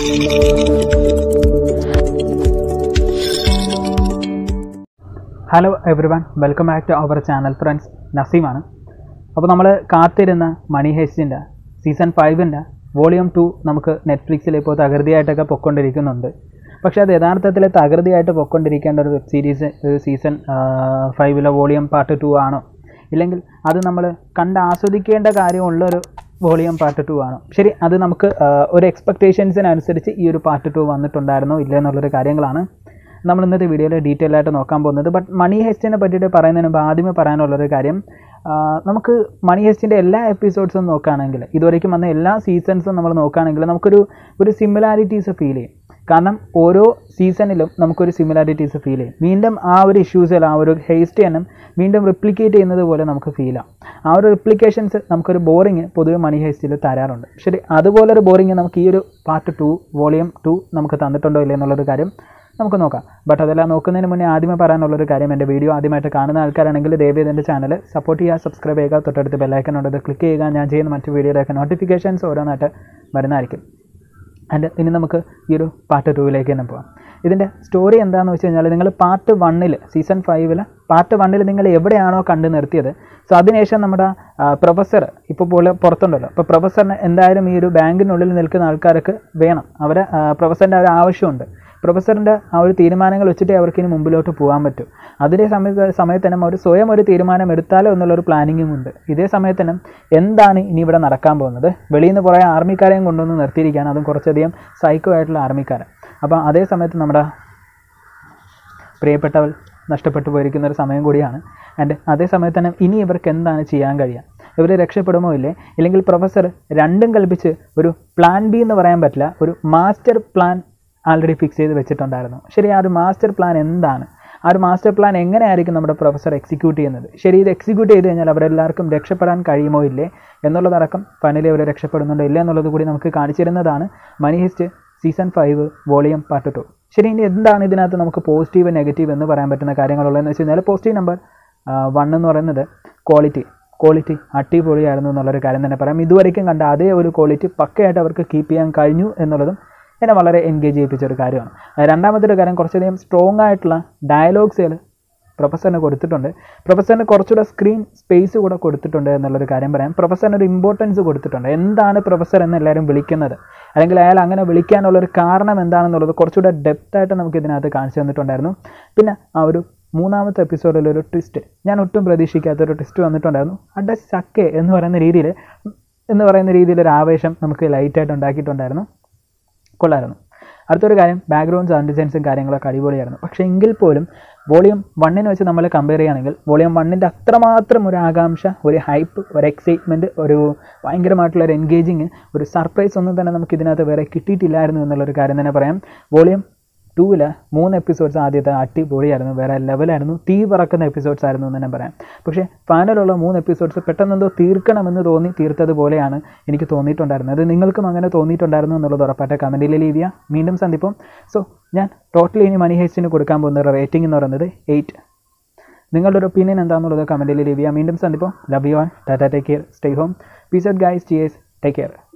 hello everyone welcome back to our channel friends നസീമാണ് അപ്പോൾ നമ്മൾ കാത്തിരുന്ന മണി ഹെസ്റ്റിൻ്റെ സീസൺ ഫൈവിൻ്റെ വോളിയം ടു നമുക്ക് നെറ്റ്ഫ്ലിക്സിൽ ഇപ്പോൾ തകൃതിയായിട്ടൊക്കെ പൊയ്ക്കൊണ്ടിരിക്കുന്നുണ്ട് പക്ഷേ അത് യഥാർത്ഥത്തിൽ തകൃതിയായിട്ട് പൊയ്ക്കൊണ്ടിരിക്കേണ്ട ഒരു വെബ് സീരീസ് സീസൺ ഫൈവിലെ വോളിയം പാർട്ട് ടു ആണോ ഇല്ലെങ്കിൽ അത് നമ്മൾ കണ്ട് ആസ്വദിക്കേണ്ട കാര്യമുള്ളൊരു വോളിയം പാർട്ട് ടു ആണോ ശരി അത് നമുക്ക് ആ, ഒരു എക്സ്പെക്റ്റേഷൻസിനനുസരിച്ച് ഈ ഒരു പാർട്ട് ടു വന്നിട്ടുണ്ടായിരുന്നോ ഇല്ല എന്നുള്ളൊരു കാര്യങ്ങളാണ് നമ്മൾ ഇന്നത്തെ വീഡിയോയിൽ ഡീറ്റെയിൽ ആയിട്ട് നോക്കാൻ പോകുന്നത് ബട്ട് മണി ഹെസ്റ്റിനെ പറ്റിയിട്ട് പറയുന്നതിന് മുമ്പ് ആദ്യമേ പറയാനുള്ളൊരു കാര്യം ആ, നമുക്ക് മണി ഹെസ്റ്റിൻ്റെ എല്ലാ എപ്പിസോഡ്സും നോക്കുകയാണെങ്കിൽ ഇതുവരേക്കും വന്ന എല്ലാ സീസൺസും നമ്മൾ നോക്കുകയാണെങ്കിൽ നമുക്കൊരു ഒരു സിമിലാരിറ്റീസ് ഫീൽ ചെയ്യും കാരണം ഓരോ സീസണിലും നമുക്കൊരു സിമിലാരിറ്റീസ് ഫീൽ ചെയ്യും വീണ്ടും ആ ഒരു ഇഷ്യൂസിൽ ആ ഒരു ഹേസ്റ്റ് തന്നെ വീണ്ടും റിപ്ലിക്കേറ്റ് ചെയ്യുന്നത് പോലെ നമുക്ക് ഫീൽ ആവും ആ ഒരു റിപ്ലിക്കേഷൻസ് നമുക്കൊരു ബോറിങ് പൊതുവെ മണി ഹേസ്റ്റിൽ തരാറുണ്ട് ശരി അതുപോലൊരു ബോറിങ് നമുക്ക് ഈ ഒരു പാർട്ട് ടു വോളിയം ടു നമുക്ക് തന്നിട്ടുണ്ടോ ഇല്ലേ എന്നുള്ളൊരു കാര്യം നമുക്ക് നോക്കാം ബട്ട് അതെല്ലാം നോക്കുന്നതിന് മുന്നേ ആദ്യമേ പറയാനുള്ളൊരു കാര്യം എൻ്റെ വീഡിയോ ആദ്യമായിട്ട് കാണുന്ന ആൾക്കാരാണെങ്കിൽ ദയവേദ എൻ്റെ ചാനൽ സപ്പോർട്ട് ചെയ്യുക സബ്സ്ക്രൈബ് ചെയ്യുക തൊട്ടടുത്ത് ബെല്ലൈക്കൻ ഉണ്ട് ക്ലിക്ക് ചെയ്യുക ഞാൻ ചെയ്യുന്ന മറ്റു വീഡിയോയുടെയൊക്കെ നോട്ടിഫിക്കേഷൻസ് ഓരോന്നായിട്ട് വരുന്നതായിരിക്കും ആൻഡ് ഇനി നമുക്ക് ഈ ഒരു പാർട്ട് ടൂവിലേക്ക് തന്നെ പോകാം ഇതിൻ്റെ സ്റ്റോറി എന്താണെന്ന് വെച്ച് കഴിഞ്ഞാൽ നിങ്ങൾ പാർട്ട് വണ്ണിൽ സീസൺ ഫൈവിൽ പാർട്ട് വണ്ണിൽ നിങ്ങൾ എവിടെയാണോ കണ്ടു നിർത്തിയത് സോ അതിനുശേഷം നമ്മുടെ പ്രൊഫസർ ഇപ്പോൾ പോലെ പുറത്തുണ്ടല്ലോ അപ്പോൾ പ്രൊഫസറിന് എന്തായാലും ഈ ഒരു ബാങ്കിനുള്ളിൽ നിൽക്കുന്ന ആൾക്കാർക്ക് വേണം അവരെ പ്രൊഫസറിൻ്റെ ഒരു ആവശ്യമുണ്ട് പ്രൊഫസറിൻ്റെ ആ ഒരു തീരുമാനങ്ങൾ വെച്ചിട്ടേ അവർക്ക് ഇനി മുമ്പിലോട്ട് പോകാൻ പറ്റൂ അതേ സമയത്ത് സമയത്ത് തന്നെ അവർ സ്വയം ഒരു തീരുമാനം എടുത്താലോ എന്നുള്ളൊരു പ്ലാനിങ്ങും ഉണ്ട് ഇതേ സമയത്ത് തന്നെ എന്താണ് ഇനി ഇവിടെ നടക്കാൻ പോകുന്നത് വെളിയിൽ നിന്ന് കുറേ ആർമിക്കാരെയും കൊണ്ടുവന്ന് നിർത്തിയിരിക്കുകയാണ് അതും കുറച്ചധികം സൈക്കോ ആയിട്ടുള്ള ആർമിക്കാരെ അപ്പോൾ അതേ സമയത്ത് നമ്മുടെ പ്രിയപ്പെട്ടവൾ നഷ്ടപ്പെട്ടു പോയിരിക്കുന്ന ഒരു സമയം കൂടിയാണ് ആൻഡ് അതേ സമയത്ത് തന്നെ ഇനി ഇവർക്ക് എന്താണ് ചെയ്യാൻ കഴിയുക ഇവർ രക്ഷപ്പെടുമോ ഇല്ലേ ഇല്ലെങ്കിൽ പ്രൊഫസർ രണ്ടും കൽപ്പിച്ച് ഒരു പ്ലാൻ ബി എന്ന് പറയാൻ പറ്റില്ല ഒരു മാസ്റ്റർ പ്ലാൻ ആൾറെഡി ഫിക്സ് ചെയ്ത് വെച്ചിട്ടുണ്ടായിരുന്നു ശരി ആ ഒരു മാസ്റ്റർ പ്ലാൻ എന്താണ് ആ ഒരു മാസ്റ്റർ പ്ലാൻ എങ്ങനെയായിരിക്കും നമ്മുടെ പ്രൊഫസർ എക്സിക്യൂട്ട് ചെയ്യുന്നത് ശരി ഇത് എക്സിക്യൂട്ട് ചെയ്ത് കഴിഞ്ഞാൽ അവരെല്ലാവർക്കും രക്ഷപ്പെടാൻ കഴിയുമോ ഇല്ലേ എന്നുള്ളതടക്കം ഫൈനലി അവർ രക്ഷപ്പെടുന്നുണ്ടോ ഇല്ല എന്നുള്ളത് കൂടി നമുക്ക് കാണിച്ചിരുന്നതാണ് money heist season five volume part two ശരി ഇനി എന്താണ് ഇതിനകത്ത് നമുക്ക് പോസിറ്റീവ് നെഗറ്റീവ് എന്ന് പറയാൻ പറ്റുന്ന കാര്യങ്ങളുള്ളതെന്ന് വെച്ച് കഴിഞ്ഞാൽ പോസിറ്റീവ് നമ്പർ വൺ എന്ന് പറയുന്നത് ക്വാളിറ്റി ക്വാളിറ്റി അടിപൊളിയായിരുന്നു എന്നുള്ളൊരു കാര്യം തന്നെ പറയാം ഇതുവരേക്കും കണ്ട അതേ ഒരു ക്വാളിറ്റി പക്കയായിട്ട് അവർക്ക് കീപ്പ് ചെയ്യാൻ കഴിഞ്ഞു എന്നുള്ളതും എന്നെ വളരെ എൻഗേജ് ചെയ്യിപ്പിച്ച ഒരു കാര്യമാണ് അഹ് രണ്ടാമത്തെ ഒരു കാര്യം കുറച്ചധികം സ്ട്രോങ് ആയിട്ടുള്ള ഡയലോഗ്സുകൾ പ്രൊഫസറിന് കൊടുത്തിട്ടുണ്ട് പ്രൊഫസറിന് കുറച്ചുകൂടെ സ്ക്രീൻ സ്പേസ് കൂടെ കൊടുത്തിട്ടുണ്ട് എന്നുള്ളൊരു കാര്യം പറയാം പ്രൊഫസറിന് ഒരു ഇമ്പോർട്ടൻസ് കൊടുത്തിട്ടുണ്ട് എന്താണ് പ്രൊഫസർ എന്ന് എല്ലാവരും വിളിക്കുന്നത് അല്ലെങ്കിൽ അയാൾ അങ്ങനെ വിളിക്കാനുള്ളൊരു കാരണം എന്താണെന്നുള്ളത് കുറച്ചുകൂടെ ഡെപ്തായിട്ട് നമുക്ക് ഇതിനകത്ത് കാണിച്ചു തന്നിട്ടുണ്ടായിരുന്നു പിന്നെ ആ ഒരു മൂന്നാമത്തെ എപ്പിസോഡിൽ ഒരു ട്വിസ്റ്റ് ഞാൻ ഒട്ടും പ്രതീക്ഷിക്കാത്ത ഒരു ട്വിസ്റ്റ് വന്നിട്ടുണ്ടായിരുന്നു അഡ ചക്കെ എന്ന് പറയുന്ന രീതിയിൽ എന്ന് പറയുന്ന രീതിയിൽ ഒരു ആവേശം നമുക്ക് ലൈറ്റായിട്ട് ഉണ്ടാക്കിയിട്ടുണ്ടായിരുന്നു കൊള്ളായിരുന്നു അടുത്തൊരു കാര്യം ബാക്ക്ഗ്രൗണ്ട് സൗണ്ട് ഡിസൈൻസും കാര്യങ്ങളൊക്കെ അടിപൊളിയായിരുന്നു പക്ഷേ എങ്കിൽ പോലും വോളിയം വണ്ണിനെ വെച്ച് നമ്മൾ കമ്പയർ ചെയ്യുകയാണെങ്കിൽ വോളിയം വണ്ണിൻ്റെ അത്രമാത്രം ഒരു ആകാംക്ഷ ഒരു ഹൈപ്പ് ഒരു എക്സൈറ്റ്മെൻറ്റ് ഒരു ഭയങ്കരമായിട്ടുള്ള ഒരു എൻഗേജിങ് ഒരു സർപ്രൈസ് ഒന്നും തന്നെ നമുക്ക് ഇതിനകത്ത് വേറെ കിട്ടിയിട്ടില്ലായിരുന്നു എന്നുള്ളൊരു കാര്യം തന്നെ പറയാം വോളിയം ടൂവിൽ മൂന്ന് എപ്പിസോഡ്സ് ആദ്യത്തെ അടിപൊളിയായിരുന്നു വേറെ ലെവലായിരുന്നു തീ പറക്കുന്ന എപ്പിസോഡ്സ് ആയിരുന്നു എന്ന് തന്നെ പറയാം പക്ഷേ ഫൈനലുള്ള മൂന്ന് എപ്പിസോഡ്സ് പെട്ടെന്നെന്തോ തീർക്കണമെന്ന് തോന്നി തീർത്തതുപോലെയാണ് എനിക്ക് തോന്നിയിട്ടുണ്ടായിരുന്നത് അത് നിങ്ങൾക്കും അങ്ങനെ തോന്നിയിട്ടുണ്ടായിരുന്നു എന്നുള്ളത് ഉറപ്പായിട്ട് കമൻറ്റിൽ ലീവ് ചെയ്യുക വീണ്ടും സന്ദിപ്പം സോ ഞാൻ ടോട്ടലി ഇനി മണി ഹൈസ്റ്റിന് കൊടുക്കാൻ പോകുന്ന റേറ്റിംഗ് എന്ന് പറയുന്നത് എയ്റ്റ് നിങ്ങളുടെ ഒരു ഒപ്പീനിയൻ എന്താണെന്നുള്ളത് കമൻറ്റിൽ ലീവ് ചെയ്യാം വീണ്ടും സന്ദിപ്പം love you and tata take care stay home peace out guys cheers take care